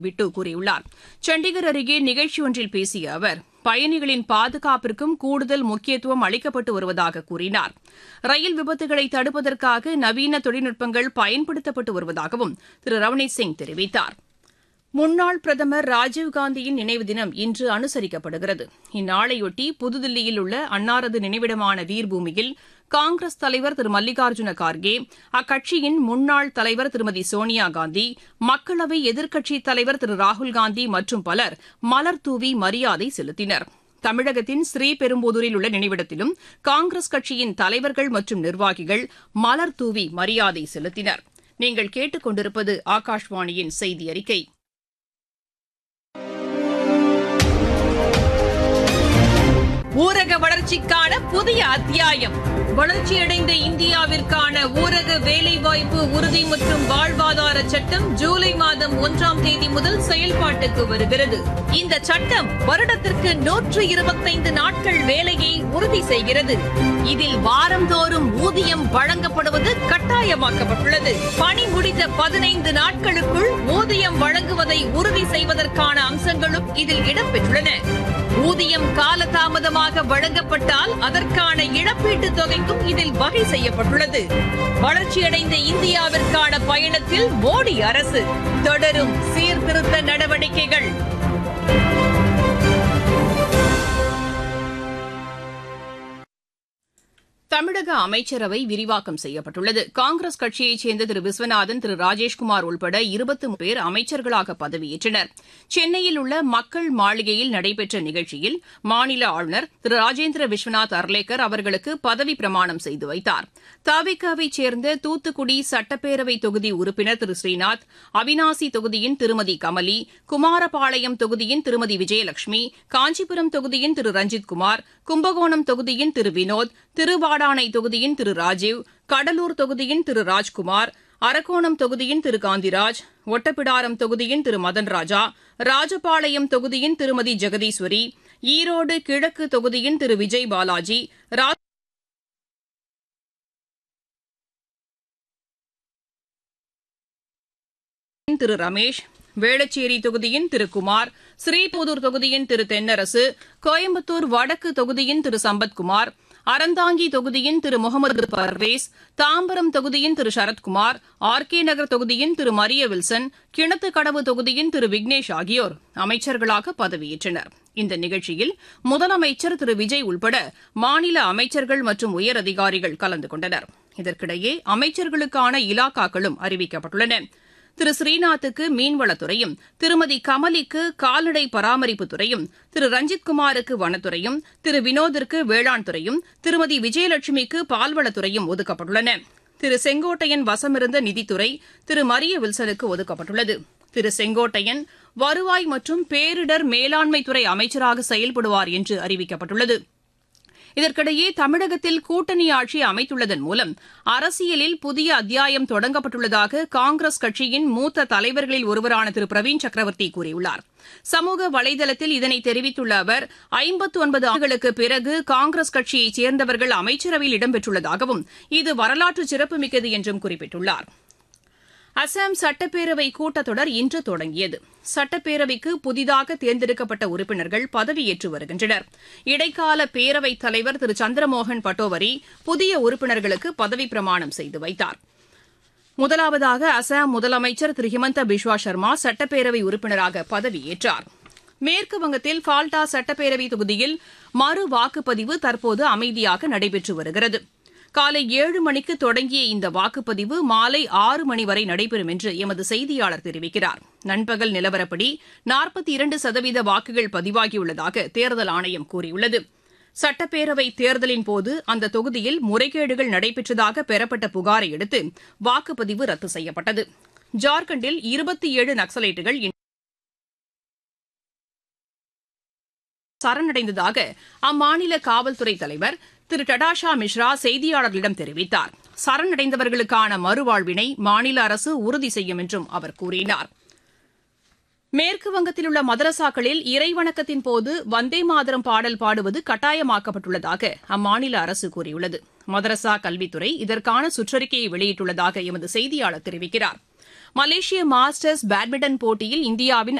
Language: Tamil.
விட்டு கூறியுள்ளார் சண்டிகர் அருகே நிகழ்ச்சி ஒன்றில் பேசிய அவர் பயணிகளின் பாதுகாப்பிற்கும் கூடுதல் முக்கியத்துவம் அளிக்கப்பட்டு வருவதாக கூறினார் ரயில் விபத்துகளை தடுப்பதற்காக நவீன தொழில்நுட்பங்கள் பயன்படுத்தப்பட்டு வருவதாகவும் திரு ரவனீத் சிங் தெரிவித்தார் முன்னாள் பிரதமர் ராஜீவ்காந்தியின் நினைவு தினம் இன்று அனுசரிக்கப்படுகிறது இந்நாளையொட்டி புதுதில்லியில் உள்ள அன்னாரது நினைவிடமான வீர்பூமியில் காங்கிரஸ் தலைவர் திரு மல்லிகார்ஜுன கார்கே அக்கட்சியின் முன்னாள் தலைவர் திருமதி சோனியா காந்தி மக்களவை எதிர்க்கட்சித் தலைவர் திரு ராகுல்காந்தி மற்றும் பலர் மலர் தூவி மரியாதை செலுத்தினர் தமிழகத்தின் ஸ்ரீபெரும்புதூரில் உள்ள நினைவிடத்திலும் காங்கிரஸ் கட்சியின் தலைவர்கள் மற்றும் நிர்வாகிகள் மலர் தூவி மரியாதை செலுத்தினர் நீங்கள் கேட்டுக் கொண்டிருப்பது ஆகாஷ்வாணியின் செய்தி அறிக்கை ஊரக வளர்ச்சிக்கான புதிய அத்தியாயம் வளர்ச்சியடைந்த இந்தியாவிற்கான ஊரக வேலைவாய்ப்பு உறுதி மற்றும் வாழ்வாதார சட்டம் ஜூலை மாதம் ஒன்றாம் தேதி முதல் செயல்பாட்டுக்கு வருகிறது இந்த சட்டம் வருடத்திற்கு நூற்று இருபத்தைந்து நாட்கள் வேலையை உறுதி செய்கிறது இதில் வாரந்தோறும் ஊதியம் வழங்கப்படுவது கட்டாயமாக்கப்பட்டுள்ளது பணி முடிந்த பதினைந்து நாட்களுக்குள் ஊதியம் வழங்குவதை உறுதி செய்வதற்கான அம்சங்களும் இதில் இடம்பெற்றுள்ளன ஊதியம் காலதாமதமாக வழங்கப்பட்டால் அதற்கான இழப்பீட்டுத் தொகைக்கும் இதில் வகை செய்யப்பட்டுள்ளது வளர்ச்சியடைந்த இந்தியாவிற்கான பயணத்தில் மோடி அரசு தொடரும் சீர்திருத்த நடவடிக்கைகள் தமிழக அமைச்சரவை விரிவாக்கம் செய்யப்பட்டுள்ளது காங்கிரஸ் கட்சியைச் சேர்ந்த திரு விஸ்வநாதன் திரு ராஜேஷ்குமார் உள்பட இருபத்து பேர் அமைச்சர்களாக பதவியேற்றனர் சென்னையில் உள்ள மக்கள் மாளிகையில் நடைபெற்ற நிகழ்ச்சியில் மாநில ஆளுநர் திரு ராஜேந்திர விஸ்வநாத் அர்லேக்கர் அவர்களுக்கு பதவி பிரமாணம் செய்து வைத்தார் தாவிக்காவைச் சேர்ந்த தூத்துக்குடி சட்டப்பேரவை தொகுதி உறுப்பினர் திரு ஸ்ரீநாத் அவினாசி தொகுதியின் திருமதி கமலி குமாரபாளையம் தொகுதியின் திருமதி விஜயலட்சுமி காஞ்சிபுரம் தொகுதியின் திரு ரஞ்சித்குமார் கும்பகோணம் தொகுதியின் திரு வினோத் திருவாடானை தொகுதியின் திரு ராஜீவ் கடலூர் தொகுதியின் திரு ராஜ்குமார் அரக்கோணம் தொகுதியின் திரு காந்திராஜ் ஒட்டப்பிடாரம் தொகுதியின் திரு மதன் ராஜா ராஜபாளையம் தொகுதியின் திருமதி ஜெகதீஸ்வரி ஈரோடு கிழக்கு தொகுதியின் திரு விஜய் பாலாஜி திரு ரமேஷ் வேளச்சேரி தொகுதியின் திரு குமார் ஸ்ரீபுதூர் தொகுதியின் திரு தென்னரசு கோயம்புத்தூர் வடக்கு தொகுதியின் திரு சம்பத்குமார் அறந்தாங்கி தொகுதியின் திரு முகமது பர்வேஸ் தாம்பரம் தொகுதியின் திரு சரத்குமார் ஆர் கே நகர் தொகுதியின் திரு மரிய வில்சன் கிணத்துக்கடவு தொகுதியின் திரு விக்னேஷ் ஆகியோர் அமைச்சர்களாக பதவியேற்றனர் இந்த நிகழ்ச்சியில் முதலமைச்சர் திரு விஜய் உள்பட மாநில அமைச்சர்கள் மற்றும் உயரதிகாரிகள் கலந்து கொண்டனர் இதற்கிடையே அமைச்சர்களுக்கான இலாக்காக்களும் அறிவிக்கப்பட்டுள்ளன திரு ஸ்ரீநாத்துக்கு மீன்வளத்துறையும் திருமதி கமலிக்கு கால்நடை பராமரிப்புத் துறையும் திரு ரஞ்சித்குமாருக்கு வனத்துறையும் திரு வினோதிற்கு வேளாண் துறையும் திருமதி விஜயலட்சுமிக்கு பால்வளத்துறையும் ஒதுக்கப்பட்டுள்ளன திரு செங்கோட்டையன் வசமிருந்த நிதித்துறை திரு மரிய வில்சனுக்கு ஒதுக்கப்பட்டுள்ளது திரு செங்கோட்டையன் வருவாய் மற்றும் பேரிடர் மேலாண்மைத்துறை அமைச்சராக செயல்படுவார் என்று அறிவிக்கப்பட்டுள்ளது இதற்கிடையே தமிழகத்தில் கூட்டணி ஆட்சி அமைத்துள்ளதன் மூலம் அரசியலில் புதிய அத்தியாயம் தொடங்கப்பட்டுள்ளதாக காங்கிரஸ் கட்சியின் மூத்த தலைவர்களில் ஒருவரான திரு பிரவீன் சக்கரவர்த்தி கூறியுள்ளார் சமூக வலைதளத்தில் இதனை தெரிவித்துள்ள அவர் ஐம்பத்து ஒன்பது ஆண்டுகளுக்கு பிறகு காங்கிரஸ் கட்சியைச் சேர்ந்தவர்கள் அமைச்சரவையில் இடம்பெற்றுள்ளதாகவும் இது வரலாற்று சிறப்புமிக்கது என்றும் குறிப்பிட்டுள்ளார் அசாம் சட்டப்பேரவை கூட்டத்தொடர் இன்று தொடங்கியது சட்டப்பேரவைக்கு புதிதாக தேர்ந்தெடுக்கப்பட்ட உறுப்பினர்கள் பதவியேற்று வருகின்றனர் இடைக்கால பேரவைத் தலைவர் திரு சந்திரமோகன் பட்டோவரி புதிய உறுப்பினர்களுக்கு பதவிப் பிரமாணம் செய்து வைத்தார் முதலாவதாக அசாம் முதலமைச்சர் திரு ஹிமந்த பிஸ்வா சர்மா சட்டப்பேரவை உறுப்பினராக பதவியேற்றார் மேற்கு வங்கத்தில் ஃபால்டா சட்டப்பேரவை தொகுதியில் மறு வாக்குப்பதிவு தற்போது அமைதியாக நடைபெற்று வருகிறது காலை ஏழு மணிக்கு தொடங்கிய இந்த வாக்குப்பதிவு மாலை ஆறு மணி வரை நடைபெறும் என்று எமது செய்தியாளர் தெரிவிக்கிறார் நண்பகல் நிலவரப்படி நாற்பத்தி இரண்டு சதவீத வாக்குகள் பதிவாகியுள்ளதாக தேர்தல் ஆணையம் கூறியுள்ளது சட்டப்பேரவை தேர்தலின் போது அந்த தொகுதியில் முறைகேடுகள் நடைபெற்றதாக பெறப்பட்ட புகாரை அடுத்து வாக்குப்பதிவு ரத்து செய்யப்பட்டது ஜார்க்கண்டில் இருபத்தி ஏழு நக்சலைட்டுகள் சரணடைந்ததாக அம்மாநில காவல்துறை தலைவர் திரு டடாஷா மிஸ்ரா செய்தியாளர்களிடம் தெரிவித்தார் சரணடைந்தவர்களுக்கான மறுவாழ்வினை மாநில அரசு உறுதி செய்யும் என்றும் அவர் கூறினார் மேற்கு வங்கத்தில் உள்ள மதரசாக்களில் இறைவணக்கத்தின் போது வந்தே மாதரம் பாடல் பாடுவது கட்டாயமாக்கப்பட்டுள்ளதாக அம்மாநில அரசு கூறியுள்ளது மதரசா கல்வித்துறை இதற்கான சுற்றறிக்கையை வெளியிட்டுள்ளதாக எமது செய்தியாளர் தெரிவிக்கிறார் மலேசிய மாஸ்டர்ஸ் பேட்மிண்டன் போட்டியில் இந்தியாவின்